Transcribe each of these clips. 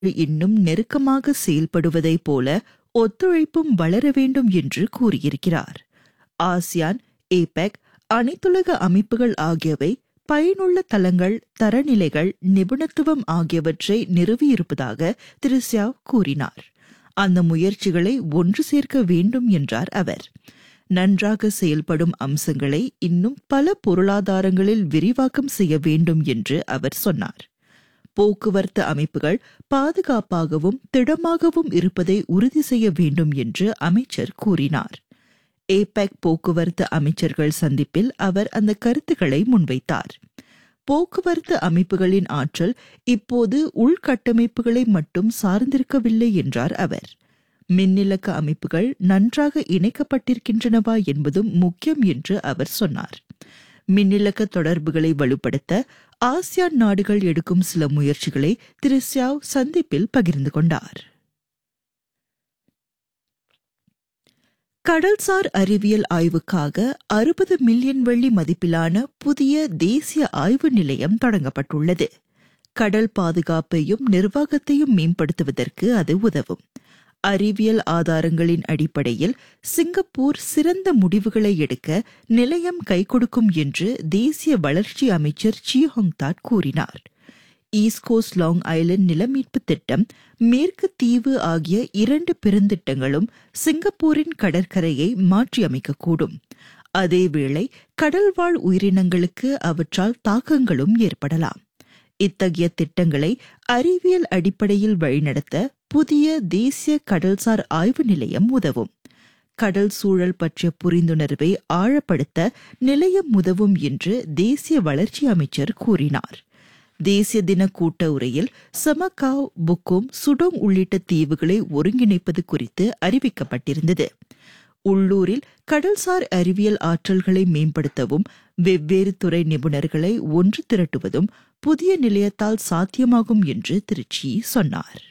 இன்னும் நெருக்கமாக செயல்படுவதைப் போல ஒத்துழைப்பும் வளர வேண்டும் என்று கூறியிருக்கிறார் ஆசியான் ஏபெக் அனைத்துலக அமைப்புகள் ஆகியவை பயனுள்ள தளங்கள் தரநிலைகள் நிபுணத்துவம் ஆகியவற்றை நிறுவியிருப்பதாக திரு சியாவ் கூறினார் அந்த முயற்சிகளை ஒன்று சேர்க்க வேண்டும் என்றார் அவர் நன்றாக செயல்படும் அம்சங்களை இன்னும் பல பொருளாதாரங்களில் விரிவாக்கம் செய்ய வேண்டும் என்று அவர் சொன்னார் போக்குவரத்து அமைப்புகள் பாதுகாப்பாகவும் திடமாகவும் இருப்பதை உறுதி செய்ய வேண்டும் என்று அமைச்சர் கூறினார் ஏபெக் போக்குவரத்து அமைச்சர்கள் சந்திப்பில் அவர் அந்த கருத்துக்களை முன்வைத்தார் போக்குவரத்து அமைப்புகளின் ஆற்றல் இப்போது உள்கட்டமைப்புகளை மட்டும் சார்ந்திருக்கவில்லை என்றார் அவர் மின்னிலக்க அமைப்புகள் நன்றாக இணைக்கப்பட்டிருக்கின்றனவா என்பதும் முக்கியம் என்று அவர் சொன்னார் மின்னிலக்க தொடர்புகளை வலுப்படுத்த ஆசியான் நாடுகள் எடுக்கும் சில முயற்சிகளை திரு சியாவ் சந்திப்பில் பகிர்ந்து கொண்டார் கடல்சார் அறிவியல் ஆய்வுக்காக அறுபது மில்லியன் வெள்ளி மதிப்பிலான புதிய தேசிய ஆய்வு நிலையம் தொடங்கப்பட்டுள்ளது கடல் பாதுகாப்பையும் நிர்வாகத்தையும் மேம்படுத்துவதற்கு அது உதவும் அறிவியல் ஆதாரங்களின் அடிப்படையில் சிங்கப்பூர் சிறந்த முடிவுகளை எடுக்க நிலையம் கை கொடுக்கும் என்று தேசிய வளர்ச்சி அமைச்சர் சியோங் தாட் கூறினார் ஈஸ்ட் கோஸ்ட் லாங் ஐலண்ட் நிலமீட்பு திட்டம் மேற்கு தீவு ஆகிய இரண்டு பெருந்திட்டங்களும் சிங்கப்பூரின் கடற்கரையை மாற்றியமைக்கக்கூடும் அதேவேளை கடல்வாழ் உயிரினங்களுக்கு அவற்றால் தாக்கங்களும் ஏற்படலாம் இத்தகைய திட்டங்களை அறிவியல் அடிப்படையில் வழிநடத்த புதிய தேசிய கடல்சார் ஆய்வு நிலையம் உதவும் கடல் சூழல் பற்றிய புரிந்துணர்வை ஆழப்படுத்த நிலையம் உதவும் என்று தேசிய வளர்ச்சி அமைச்சர் கூறினார் தேசிய தின கூட்ட உரையில் சமகாவ் புக்கும் சுடோங் உள்ளிட்ட தீவுகளை ஒருங்கிணைப்பது குறித்து அறிவிக்கப்பட்டிருந்தது உள்ளூரில் கடல்சார் அறிவியல் ஆற்றல்களை மேம்படுத்தவும் வெவ்வேறு துறை நிபுணர்களை ஒன்று திரட்டுவதும் புதிய நிலையத்தால் சாத்தியமாகும் என்று திருச்சி சொன்னார்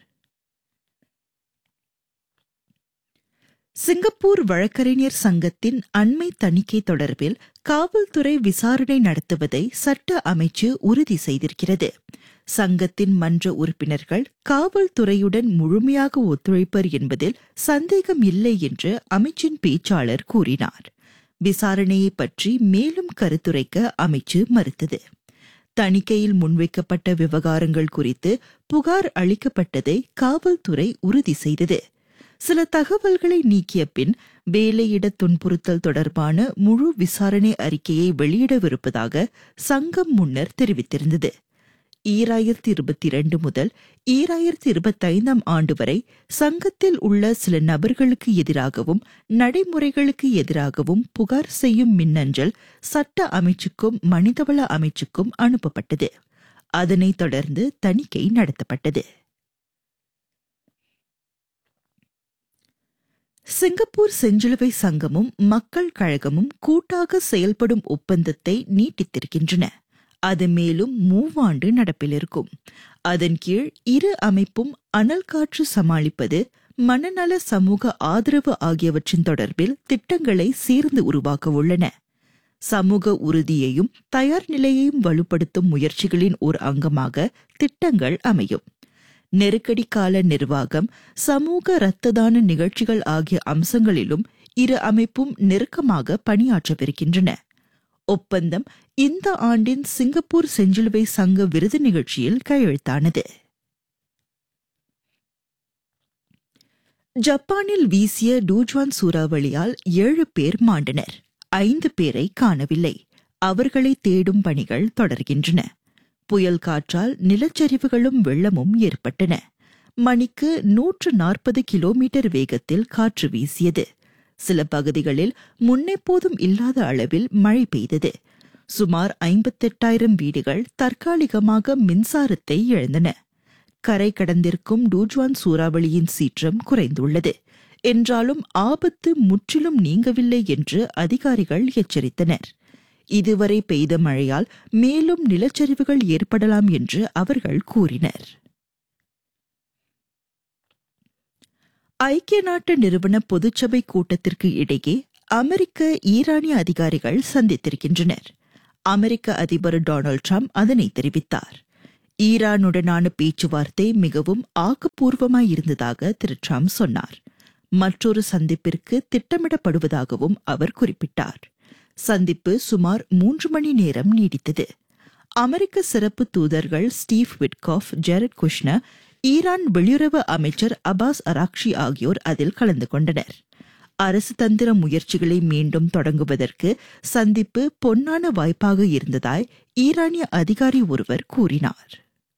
சிங்கப்பூர் வழக்கறிஞர் சங்கத்தின் அண்மை தணிக்கை தொடர்பில் காவல்துறை விசாரணை நடத்துவதை சட்ட அமைச்சு உறுதி செய்திருக்கிறது சங்கத்தின் மன்ற உறுப்பினர்கள் காவல்துறையுடன் முழுமையாக ஒத்துழைப்பர் என்பதில் சந்தேகம் இல்லை என்று அமைச்சின் பேச்சாளர் கூறினார் விசாரணையை பற்றி மேலும் கருத்துரைக்க அமைச்சு மறுத்தது தணிக்கையில் முன்வைக்கப்பட்ட விவகாரங்கள் குறித்து புகார் அளிக்கப்பட்டதை காவல்துறை உறுதி செய்தது சில தகவல்களை நீக்கிய பின் வேலையிட துன்புறுத்தல் தொடர்பான முழு விசாரணை அறிக்கையை வெளியிடவிருப்பதாக சங்கம் முன்னர் தெரிவித்திருந்தது ஈராயிரத்தி இருபத்தி இரண்டு முதல் ஈராயிரத்தி இருபத்தைந்தாம் ஆண்டு வரை சங்கத்தில் உள்ள சில நபர்களுக்கு எதிராகவும் நடைமுறைகளுக்கு எதிராகவும் புகார் செய்யும் மின்னஞ்சல் சட்ட அமைச்சுக்கும் மனிதவள அமைச்சுக்கும் அனுப்பப்பட்டது அதனைத் தொடர்ந்து தணிக்கை நடத்தப்பட்டது சிங்கப்பூர் செஞ்சிலுவை சங்கமும் மக்கள் கழகமும் கூட்டாக செயல்படும் ஒப்பந்தத்தை நீட்டித்திருக்கின்றன அது மேலும் மூவாண்டு நடப்பில் இருக்கும் அதன் கீழ் இரு அமைப்பும் அனல் காற்று சமாளிப்பது மனநல சமூக ஆதரவு ஆகியவற்றின் தொடர்பில் திட்டங்களை சேர்ந்து உருவாக்க உள்ளன சமூக உறுதியையும் தயார் நிலையையும் வலுப்படுத்தும் முயற்சிகளின் ஒரு அங்கமாக திட்டங்கள் அமையும் நெருக்கடி கால நிர்வாகம் சமூக இரத்த தான நிகழ்ச்சிகள் ஆகிய அம்சங்களிலும் இரு அமைப்பும் நெருக்கமாக பணியாற்றவிருக்கின்றன ஒப்பந்தம் இந்த ஆண்டின் சிங்கப்பூர் செஞ்சிலுவை சங்க விருது நிகழ்ச்சியில் கையெழுத்தானது ஜப்பானில் வீசிய டூஜ்வான் சூறாவளியால் ஏழு பேர் மாண்டனர் ஐந்து பேரை காணவில்லை அவர்களை தேடும் பணிகள் தொடர்கின்றன புயல் காற்றால் நிலச்சரிவுகளும் வெள்ளமும் ஏற்பட்டன மணிக்கு நூற்று நாற்பது கிலோமீட்டர் வேகத்தில் காற்று வீசியது சில பகுதிகளில் முன்னெப்போதும் இல்லாத அளவில் மழை பெய்தது சுமார் ஐம்பத்தெட்டாயிரம் வீடுகள் தற்காலிகமாக மின்சாரத்தை இழந்தன கரை கடந்திருக்கும் டூஜ்வான் சூறாவளியின் சீற்றம் குறைந்துள்ளது என்றாலும் ஆபத்து முற்றிலும் நீங்கவில்லை என்று அதிகாரிகள் எச்சரித்தனர் இதுவரை பெய்த மழையால் மேலும் நிலச்சரிவுகள் ஏற்படலாம் என்று அவர்கள் கூறினர் ஐக்கிய நாட்டு நிறுவன பொதுச்சபை கூட்டத்திற்கு இடையே அமெரிக்க ஈரானிய அதிகாரிகள் சந்தித்திருக்கின்றனர் அமெரிக்க அதிபர் டொனால்டு ட்ரம்ப் அதனை தெரிவித்தார் ஈரானுடனான பேச்சுவார்த்தை மிகவும் ஆக்கப்பூர்வமாயிருந்ததாக திரு ட்ரம்ப் சொன்னார் மற்றொரு சந்திப்பிற்கு திட்டமிடப்படுவதாகவும் அவர் குறிப்பிட்டார் சந்திப்பு சுமார் மூன்று மணி நேரம் நீடித்தது அமெரிக்க சிறப்பு தூதர்கள் Steve Witkoff Jared Kushner Iran வெளியுறவு அமைச்சர் அபாஸ் அராக்ஷி ஆகியோர் அதில் கலந்து கொண்டனர் அரசு தந்திர முயற்சிகளை மீண்டும் தொடங்குவதற்கு சந்திப்பு பொன்னான வாய்ப்பாக இருந்ததாய் ஈரானிய அதிகாரி ஒருவர் கூறினார்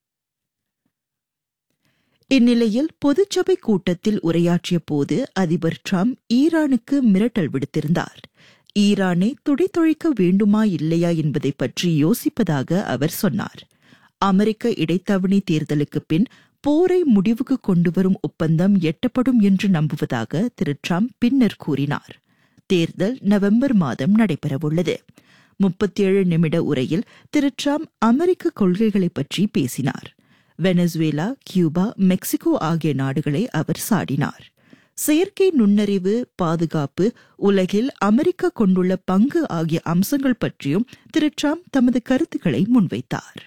இந்நிலையில் பொதுச்சபை கூட்டத்தில் உரையாற்றிய போது அதிபர் ட்ரம்ப் ஈரானுக்கு மிரட்டல் விடுத்திருந்தார் ஈரானை துடைத்தொழிக்க வேண்டுமா இல்லையா என்பதை பற்றி யோசிப்பதாக அவர் சொன்னார் அமெரிக்க இடைத்தவணை தேர்தலுக்கு பின் போரை முடிவுக்கு கொண்டுவரும் ஒப்பந்தம் எட்டப்படும் என்று நம்புவதாக திரு ட்ரம்ப் பின்னர் கூறினார் தேர்தல் நவம்பர் மாதம் நடைபெறவுள்ளது முப்பத்தேழு நிமிட உரையில் திரு ட்ரம்ப் அமெரிக்க கொள்கைகளை பற்றி பேசினார் வெனசுவேலா கியூபா மெக்சிகோ ஆகிய நாடுகளை அவர் சாடினார் செயற்கை நுண்ணறிவு பாதுகாப்பு உலகில் அமெரிக்கா கொண்டுள்ள பங்கு ஆகிய அம்சங்கள் பற்றியும் திரு ட்ரம்ப் தமது கருத்துக்களை முன்வைத்தார்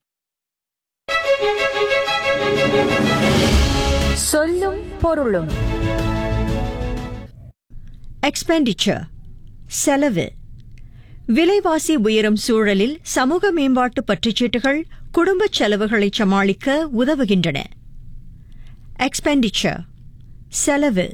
சொல்லும் பொருளும் எக்ஸ்பெண்டிச்சர் செலவு விலைவாசி உயரும் சூழலில் சமூக மேம்பாட்டு பற்றுச்சீட்டுகள் குடும்ப செலவுகளை சமாளிக்க உதவுகின்றன எக்ஸ்பெண்டிச்சர் செலவு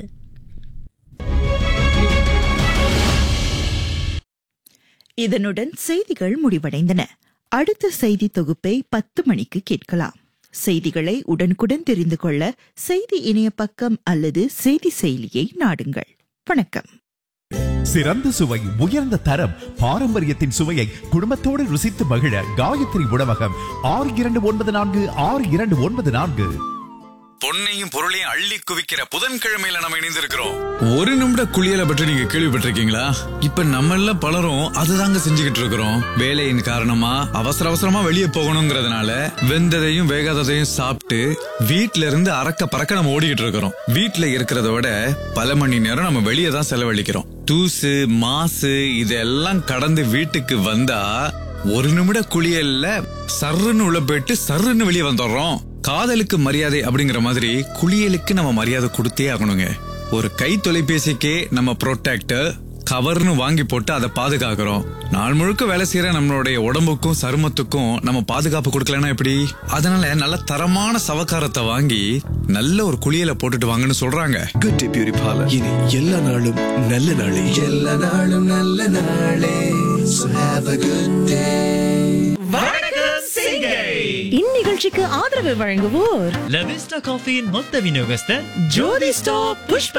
இதனுடன் செய்திகள் முடிவடைந்தன அடுத்த செய்தி தொகுப்பை பத்து மணிக்கு கேட்கலாம் செய்திகளை உடனுக்குடன் தெரிந்து கொள்ள செய்தி இணைய பக்கம் அல்லது செய்தி செயலியை நாடுங்கள் வணக்கம் சிறந்த சுவை உயர்ந்த தரம் பாரம்பரியத்தின் சுவையை குடும்பத்தோடு ருசித்து மகிழ காயத்ரி உணவகம் ஆறு இரண்டு ஒன்பது நான்கு ஆறு இரண்டு ஒன்பது நான்கு பொன்னையும் பொருளையும் அள்ளி குவிக்கிற புதன்கிழமையில நம்ம இணைந்திருக்கிறோம் ஒரு நிமிட குளியலை பற்றி நீங்க கேள்விப்பட்டிருக்கீங்களா இப்ப நம்ம எல்லாம் பலரும் அதுதாங்க செஞ்சுக்கிட்டு இருக்கிறோம் வேலையின் காரணமா அவசர அவசரமா வெளியே போகணுங்கிறதுனால வெந்ததையும் வேகாததையும் சாப்பிட்டு வீட்ல இருந்து அறக்க பறக்க நம்ம ஓடிக்கிட்டு இருக்கிறோம் வீட்ல இருக்கிறத விட பல மணி நேரம் நம்ம வெளியே தான் செலவழிக்கிறோம் தூசு மாசு இதெல்லாம் கடந்து வீட்டுக்கு வந்தா ஒரு நிமிட குளியல்ல சர்ருன்னு உள்ள போயிட்டு சர்ருன்னு வெளியே வந்துடுறோம் காதலுக்கு மரியாதை அப்படிங்கிற மாதிரி குளியலுக்கு நம்ம மரியாதை கொடுத்தே ஆகணுங்க ஒரு கை தொலைபேசிக்கே நம்ம ப்ரொடெக்டர் கவர்னு வாங்கி போட்டு அதை பாதுகாக்கிறோம் நாள் முழுக்க வேலை செய்யற நம்மளுடைய உடம்புக்கும் சருமத்துக்கும் நம்ம பாதுகாப்பு கொடுக்கலன்னா எப்படி அதனால நல்ல தரமான சவக்காரத்தை வாங்கி நல்ல ஒரு குளியலை போட்டுட்டு வாங்கன்னு சொல்றாங்க குட் டே பியூரி பார்லர் இனி எல்லா நாளும் நல்ல நாளே எல்லா நாளும் நல்ல நாளே So have a good day. இந்நிகழ்ச்சிக்கு ஆதரவு வழங்குவோர் லவிஸ்டா காஃபியின் மொத்த விநியோகஸ்தர் ஜோதி ஸ்டாப் புஷ்ப